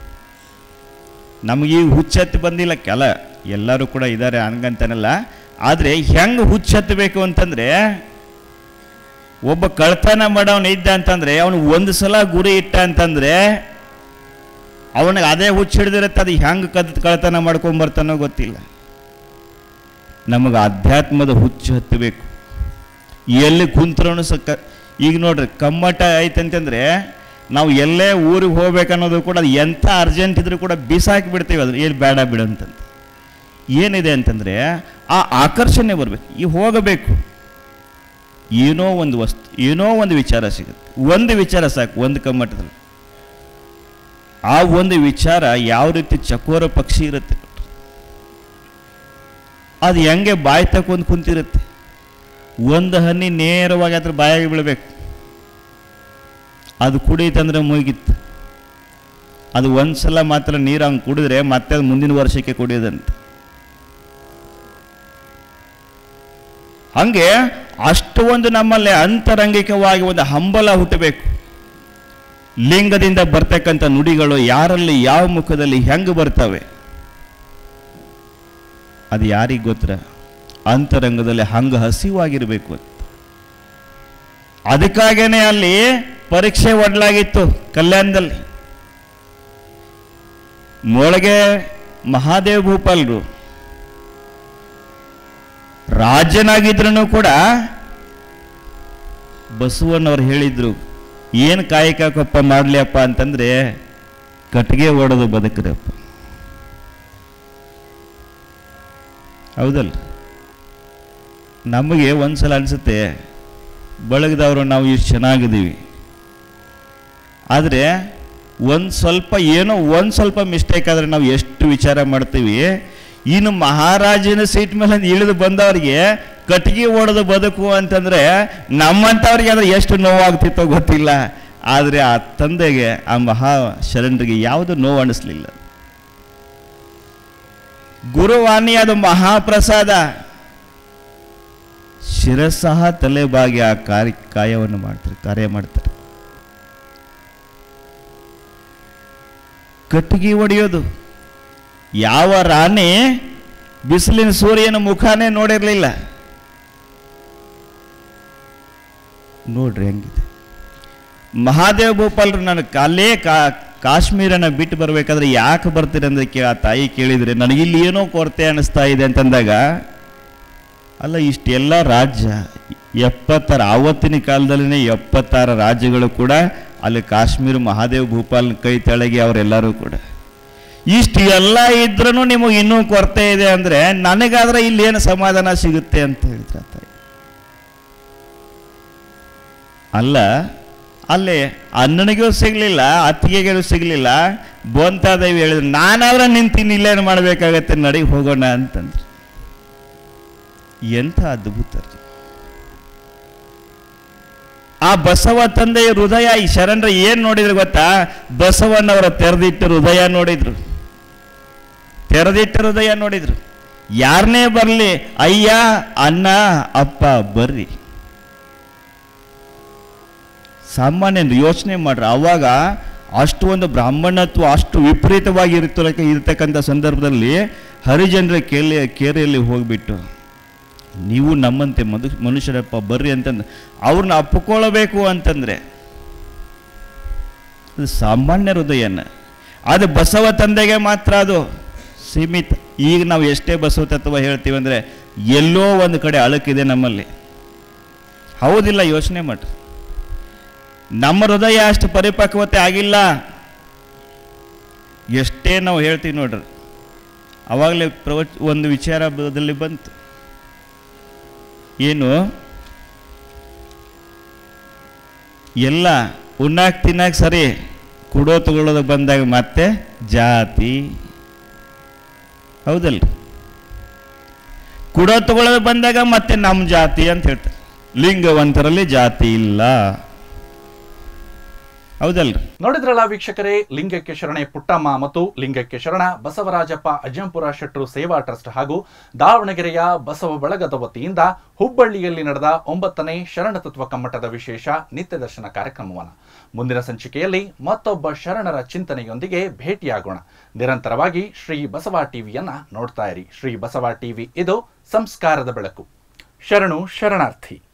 ನಮಗೆ ಈ ಹುಚ್ಚತ್ತು ಬಂದಿಲ್ಲ ಕೆಲ ಎಲ್ಲರೂ ಕೂಡ ಇದ್ದಾರೆ ಹಂಗಂತನಲ್ಲ ಆದರೆ ಹೆಂಗೆ ಹುಚ್ಚತ್ತಬೇಕು ಅಂತಂದ್ರೆ ಒಬ್ಬ ಕಳ್ತನ ಮಾಡೋನು ಇದ್ದ ಅಂತಂದ್ರೆ ಅವನು ಒಂದು ಸಲ ಗುರಿ ಇಟ್ಟ ಅಂತಂದ್ರೆ ಅವನಿಗೆ ಅದೇ ಹುಚ್ಚು ಹಿಡಿದಿರುತ್ತೆ ಅದು ಹೆಂಗೆ ಕದ್ ಕಳ್ತನ ಮಾಡ್ಕೊಂಬರ್ತಾನೋ ಗೊತ್ತಿಲ್ಲ ನಮಗೆ ಅಧ್ಯಾತ್ಮದ ಹುಚ್ಚು ಹತ್ತಬೇಕು ಎಲ್ಲಿ ಕುಂತ್ರೂ ಸಕ್ಕ ಈಗ ನೋಡ್ರಿ ಕಮ್ಮಟ ಐತಂತಂದ್ರೆ ನಾವು ಎಲ್ಲೇ ಊರಿಗೆ ಹೋಗ್ಬೇಕನ್ನೋದು ಕೂಡ ಅದು ಎಂಥ ಅರ್ಜೆಂಟ್ ಇದ್ರೂ ಕೂಡ ಬಿಸಾಕಿ ಬಿಡ್ತೀವಿ ಅದು ಏನು ಬೇಡ ಬಿಡು ಅಂತಂದು ಏನಿದೆ ಅಂತಂದರೆ ಆ ಆಕರ್ಷಣೆ ಬರಬೇಕು ಈ ಹೋಗಬೇಕು ಏನೋ ಒಂದು ವಸ್ತು ಏನೋ ಒಂದು ವಿಚಾರ ಸಿಗುತ್ತೆ ಒಂದು ವಿಚಾರ ಸಾಕು ಒಂದು ಕಮ್ಮಟದಲ್ಲಿ ಆ ಒಂದು ವಿಚಾರ ಯಾವ ರೀತಿ ಚಕೋರ ಪಕ್ಷಿ ಇರುತ್ತೆ ಅದು ಹೆಂಗೆ ಬಾಯಿ ತಗೊಂಡು ಕುಂತಿರುತ್ತೆ ಒಂದು ಹನಿ ನೇರವಾಗಿ ಅದ್ರ ಬಾಯಾಗಿ ಬೀಳಬೇಕು ಅದು ಕುಡಿತಂದ್ರೆ ಮುಗಿತ್ತು ಅದು ಒಂದ್ಸಲ ಮಾತ್ರ ನೀರು ಹಂಗೆ ಕುಡಿದ್ರೆ ಮತ್ತೆ ಅದು ಮುಂದಿನ ವರ್ಷಕ್ಕೆ ಕುಡಿಯೋದಂತ ಹಂಗೆ ಅಷ್ಟು ಒಂದು ನಮ್ಮಲ್ಲಿ ಅಂತರಂಗಿಕವಾಗಿ ಒಂದು ಹಂಬಲ ಹುಟ್ಟಬೇಕು ಲಿಂಗದಿಂದ ಬರ್ತಕ್ಕಂಥ ನುಡಿಗಳು ಯಾರಲ್ಲಿ ಯಾವ ಮುಖದಲ್ಲಿ ಹೆಂಗೆ ಬರ್ತವೆ ಅದು ಯಾರಿಗೆ ಗೊತ್ತರ ಅಂತರಂಗದಲ್ಲಿ ಹಂಗೆ ಹಸಿವಾಗಿರಬೇಕು ಅಂತ ಅದಕ್ಕಾಗೇನೆ ಅಲ್ಲಿ ಪರೀಕ್ಷೆ ಒಡ್ಲಾಗಿತ್ತು ಕಲ್ಯಾಣದಲ್ಲಿ ಮೊಳಗೆ ಮಹಾದೇವ ಭೂಪಾಲರು ರಾಜನಾಗಿದ್ರೂ ಕೂಡ ಬಸವಣ್ಣವ್ರು ಹೇಳಿದ್ರು ಏನು ಕಾಯಕಪ್ಪ ಮಾಡ್ಲಿಯಪ್ಪ ಅಂತಂದ್ರೆ ಕಟ್ಟಿಗೆ ಓಡೋದು ಬದುಕ್ರಪ್ಪ ಹೌದಲ್ಲ ನಮಗೆ ಒಂದ್ಸಲ ಅನ್ಸುತ್ತೆ ಬಳಗದವರು ನಾವು ಇಷ್ಟು ಚೆನ್ನಾಗಿದ್ದೀವಿ ಆದರೆ ಒಂದು ಸ್ವಲ್ಪ ಏನೋ ಒಂದು ಸ್ವಲ್ಪ ಮಿಸ್ಟೇಕ್ ಆದರೆ ನಾವು ಎಷ್ಟು ವಿಚಾರ ಮಾಡ್ತೀವಿ ಇನ್ನು ಮಹಾರಾಜನ ಸೀಟ್ ಮೇಲೆ ಇಳಿದು ಬಂದವರಿಗೆ ಕಟ್ಟಿಗೆ ಓಡೋದು ಬದುಕು ಅಂತಂದ್ರೆ ನಮ್ಮಂಥವ್ರಿಗೆ ಅಂದ್ರೆ ಎಷ್ಟು ನೋವಾಗ್ತಿತ್ತೋ ಗೊತ್ತಿಲ್ಲ ಆದರೆ ಆ ತಂದೆಗೆ ಆ ಮಹಾ ಶರಣರಿಗೆ ಯಾವುದು ನೋವು ಅನಿಸ್ಲಿಲ್ಲ ಗುರುವಾಣಿ ಅದು ಮಹಾಪ್ರಸಾದ ಶಿರಸಹ ತಲೆಬಾಗಿ ಆ ಕಾರ್ಯ ಕಾಯವನ್ನು ಮಾಡ್ತಾರೆ ಕಾರ್ಯ ಮಾಡ್ತಾರೆ ಕಟ್ಟಿಗೆ ಒಡೆಯೋದು ಯಾವ ರಾಣಿ ಬಿಸಿಲಿನ ಸೂರ್ಯನ ಮುಖಾನೇ ನೋಡಿರಲಿಲ್ಲ ನೋಡ್ರಿ ಹೆಂಗಿದೆ ಮಹಾದೇವ ಭೂಪಾಲರು ನಾನು ಅಲ್ಲೇ ಕಾ ಕಾಶ್ಮೀರನ ಬಿಟ್ಟು ಬರ್ಬೇಕಾದ್ರೆ ಯಾಕೆ ಬರ್ತೀರಿ ಅಂದ್ರೆ ಕೇ ಆ ತಾಯಿ ಕೇಳಿದ್ರೆ ನನಗಿಲ್ಲಿ ಏನೋ ಕೊರತೆ ಅನಿಸ್ತಾ ಇದೆ ಅಂತಂದಾಗ ಅಲ್ಲ ಇಷ್ಟೆಲ್ಲ ರಾಜ್ಯ ಎಪ್ಪತ್ತರ ಆವತ್ತಿನ ಕಾಲದಲ್ಲಿನೇ ಎಪ್ಪತ್ತಾರ ರಾಜ್ಯಗಳು ಕೂಡ ಅಲ್ಲಿ ಕಾಶ್ಮೀರ ಮಹಾದೇವ್ ಭೂಪಾಲ್ ಕೈ ತೆಳಗೆ ಅವರೆಲ್ಲರೂ ಕೂಡ ಇಷ್ಟು ಎಲ್ಲ ಇದ್ರೂ ನಿಮಗೆ ಇನ್ನೂ ಕೊರತೆ ಇದೆ ಅಂದರೆ ನನಗಾದ್ರೆ ಇಲ್ಲಿ ಏನು ಸಮಾಧಾನ ಸಿಗುತ್ತೆ ಅಂತ ಹೇಳಿದ್ರ ತಾಯಿ ಅಲ್ಲ ಅಲ್ಲಿ ಅಣ್ಣನಿಗೂ ಸಿಗಲಿಲ್ಲ ಅತ್ತಿಗೆಗೂ ಸಿಗಲಿಲ್ಲ ಬೋಂತಾದೇವಿ ಹೇಳಿದ್ರು ನಾನಾದ್ರೆ ನಿಂತೀನಿ ಇಲ್ಲೇನು ಮಾಡಬೇಕಾಗತ್ತೆ ನಡಿ ಹೋಗೋಣ ಅಂತಂದ್ರು ಎಂಥ ಅದ್ಭುತ ರೀ. ಆ ಬಸವ ತಂದೆಯ ಹೃದಯ ಈ ಶರಣರ ಏನ್ ನೋಡಿದ್ರು ಗೊತ್ತಾ ಬಸವಣ್ಣವರ ತೆರೆದಿಟ್ಟ ಹೃದಯ ನೋಡಿದ್ರು ತೆರೆದಿಟ್ಟ ಹೃದಯ ನೋಡಿದ್ರು ಯಾರನ್ನೇ ಬರಲಿ ಅಯ್ಯ ಅಣ್ಣ ಅಪ್ಪ ಬರ್ರಿ ಸಾಮಾನ್ಯ ಯೋಚನೆ ಮಾಡ್ರಿ ಅವಾಗ ಅಷ್ಟು ಒಂದು ಬ್ರಾಹ್ಮಣತ್ವ ಅಷ್ಟು ವಿಪರೀತವಾಗಿ ಇರ್ತ ಇರ್ತಕ್ಕಂಥ ಸಂದರ್ಭದಲ್ಲಿ ಹರಿಜನರ ಕೇಳಿ ಕೇರಿಯಲ್ಲಿ ಹೋಗ್ಬಿಟ್ಟು ನೀವು ನಮ್ಮಂತೆ ಮನು ಮನುಷ್ಯರಪ್ಪ ಬರ್ರಿ ಅಂತಂದು ಅವ್ರನ್ನ ಅಪ್ಪಿಕೊಳ್ಳಬೇಕು ಅಂತಂದ್ರೆ ಅದು ಸಾಮಾನ್ಯ ಹೃದಯನ ಅದು ಬಸವ ತಂದೆಗೆ ಮಾತ್ರ ಅದು ಸೀಮಿತ ಈಗ ನಾವು ಎಷ್ಟೇ ಬಸವ ತತ್ವ ಹೇಳ್ತೀವಿ ಅಂದರೆ ಎಲ್ಲೋ ಒಂದು ಕಡೆ ಅಳಕಿದೆ ನಮ್ಮಲ್ಲಿ ಹೌದಿಲ್ಲ ಯೋಚನೆ ಮಾಡ್ರಿ ನಮ್ಮ ಹೃದಯ ಅಷ್ಟು ಪರಿಪಕ್ವತೆ ಆಗಿಲ್ಲ ಎಷ್ಟೇ ನಾವು ಹೇಳ್ತೀವಿ ನೋಡ್ರಿ ಅವಾಗಲೇ ಪ್ರವಚ ಒಂದು ವಿಚಾರದಲ್ಲಿ ಬಂತು ಏನು ಎಲ್ಲ ಉಣ್ಣಾಕ್ ತಿನ್ನಾಕ ಸರಿ ಕುಡೋ ತಗೊಳ್ಳೋದು ಬಂದಾಗ ಮತ್ತೆ ಜಾತಿ ಹೌದಲ್ರಿ ಕುಡೋ ತಗೊಳ್ಳೋದು ಬಂದಾಗ ಮತ್ತೆ ನಮ್ಮ ಜಾತಿ ಅಂತ ಹೇಳ್ತಾರೆ ಲಿಂಗವಂತರಲ್ಲಿ ಜಾತಿ ಇಲ್ಲ ಹೌದಲ್ರಿ ನೋಡಿದ್ರಲ್ಲ ವೀಕ್ಷಕರೇ ಲಿಂಗಕ್ಕೆ ಶರಣೆ ಪುಟ್ಟಮ್ಮ ಮತ್ತು ಲಿಂಗಕ್ಕೆ ಶರಣ ಬಸವರಾಜಪ್ಪ ಅಜ್ಜಂಪುರ ಶೆಟ್ರು ಸೇವಾ ಟ್ರಸ್ಟ್ ಹಾಗೂ ದಾವಣಗೆರೆಯ ಬಸವ ಬಳಗದ ವತಿಯಿಂದ ಹುಬ್ಬಳ್ಳಿಯಲ್ಲಿ ನಡೆದ ಒಂಬತ್ತನೇ ಶರಣ ತತ್ವ ಕಮ್ಮಟದ ವಿಶೇಷ ನಿತ್ಯ ದರ್ಶನ ಕಾರ್ಯಕ್ರಮವನ್ನು ಮುಂದಿನ ಸಂಚಿಕೆಯಲ್ಲಿ ಮತ್ತೊಬ್ಬ ಶರಣರ ಚಿಂತನೆಯೊಂದಿಗೆ ಭೇಟಿಯಾಗೋಣ ನಿರಂತರವಾಗಿ ಶ್ರೀ ಬಸವ ಟಿವಿಯನ್ನ ನೋಡ್ತಾ ಇರಿ ಶ್ರೀ ಬಸವ ಟಿವಿ ಇದು ಸಂಸ್ಕಾರದ ಬೆಳಕು ಶರಣು ಶರಣಾರ್ಥಿ